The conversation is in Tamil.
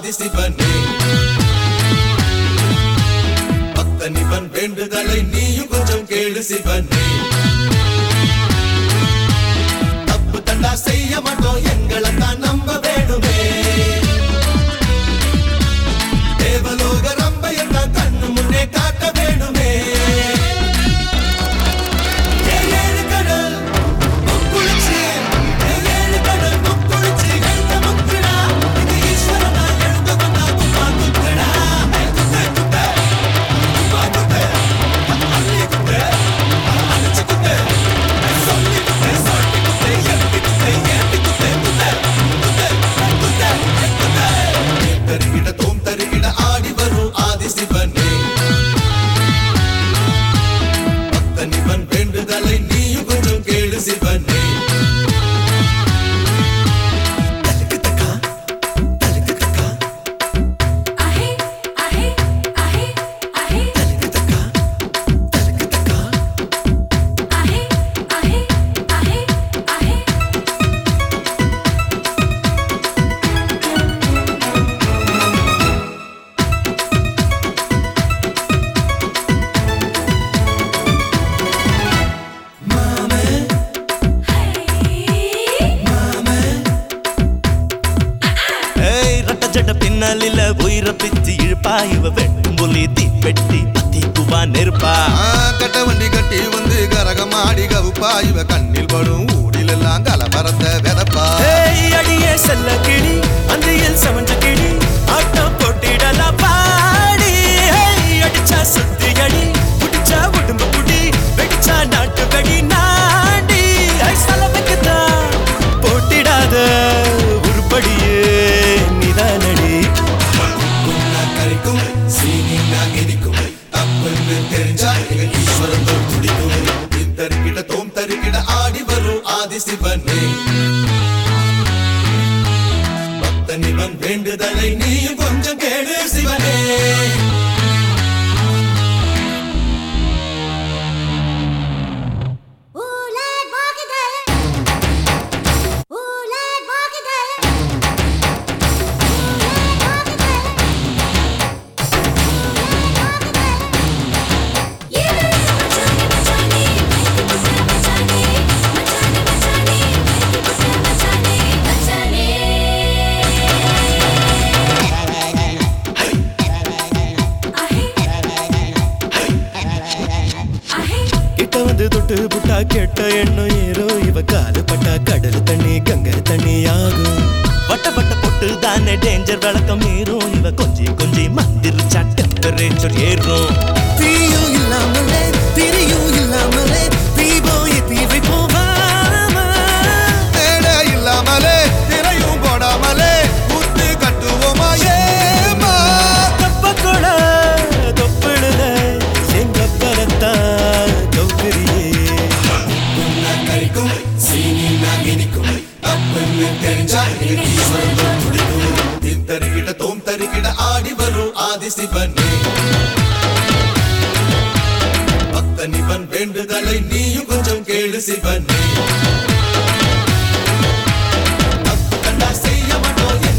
ஆதி சிவனே பக்தன் இவன் வேண்டுதலை நீயும் கொஞ்சம் கேளு சிவனே தப்பு தண்டா செய்ய மாட்டோம் எங்களை தான் நம்ப வேணுமே தேவலோக ரம்ப என்ன கண்ணு முன்னே காட்ட வேணுமே ஏழு ஏழு கடல் முக்குளிச்சு, ஏழு ஏழு கடல் முக்குளிச்சு, எழுந்த முக்குடா. இது ஈஸ்வரனா எழுந்து வந்தா கும்பா குத்தடா. குத்து, குத்து, கும்பா குத்து, அள்ளி குத்து, அடிச்சு குத்து, சொல்லி குத்து, சொல்லி குத்து, எழுதி குத்து, ஏத்தி குத்து, குத்து, குத்து, குத்து, குத்து. தருகிட தோம் தருகிட ஆடி வரும் ஆதி சிவனே பக்தன் இவன் வேண்டுதலை நீயும் கொஞ்சம் கேளு சிவனே தலுக்கு தக்கா, தலுக்கு தக்கா, आहे आहे आहे आहे தலுக்கு தக்கா, தலுக்கு தக்கா. आहे आहे आहे आहे ஏய் ரட்ட ஜட பின்னாலில உயிர பிச்சு இழுப்பா இவ வெட்டும் புலி தீப்பெட்டி பத்திக்குவா நெருப்பா ஆ, கட்ட வண்டி கட்டி வந்து கரகமாடி கவுப்பா இவ கண்ணில் படும் ஊரில் எல்லாம் கலவரத்த வெதப்பா ஏய் அடியே செல்ல கிளி அந்தியில் சமஞ்ச கிளி ஆட்டம் போட்டிடலாம் பாடி ஏய் அடிச்சா சுத்தி அடி புடிச்சா உடும்பு புடி வெடிச்சா நாட்டு வெடி நாடி ஐ சலவைக்குதான் போட்டிடாத உருப்படியே நிதானடி உன்னா கரிக்கும் சீனின்னா இனிக்கும் தப்புன்னு தெரிஞ்சா எங்க ஈஸ்வரன் தோல் துடிக்கும் இத்தருகிட தோம் தருகிட ஆடி வரும் ஆதி சிவனே பக்தன் இவன் வேண்டுதலை நீயும் கொஞ்சம் கேளு சிவனே ஊலே போகுதே ஊலே போகுதே ஊலே போகுதே ये मचाने मचाने मचाने मचाने मचाने मचाने मचाने आहे கிட்ட வந்து தொட்டு புட்டா கெட்ட எண்ணம் ஏறோ இவ காலு பட்டா கடல் தண்ணி கங்கை தண்ணி ஆகும் வட்ட வட்ட பொட்டு தானே டேஞ்சர் விளக்கம் ஏறும் இவ கொஞ்சி கொஞ்சி மந்திரிச்சா டெம்பரேச்சர் ஏறும் தீயும் இல்லாமலே திரியும் இல்லாமலே தீபோய் தீவை போவாமா மேடை இல்லாமலே திரையும் போடாமலே முத்து கட்டுவோமா ஏமா தப்ப கூட தொப்பிடுல எங்க பரத்தா கௌகரியே உன்னா கரிக்கும் சீனின்னா இனிக்கும் தப்புன்னு தெரிஞ்சா எங்க ஈஸ்வரன் தோல் துடிக்கும் இத்தருகிட தோம் தருகிட ஆடி வரும் ஆதி சிவனே பக்தன் இவன் வேண்டுதலை நீயும் கொஞ்சம் கேளு சிவனே தப்பு கண்டா செய்ய மாட்டோம்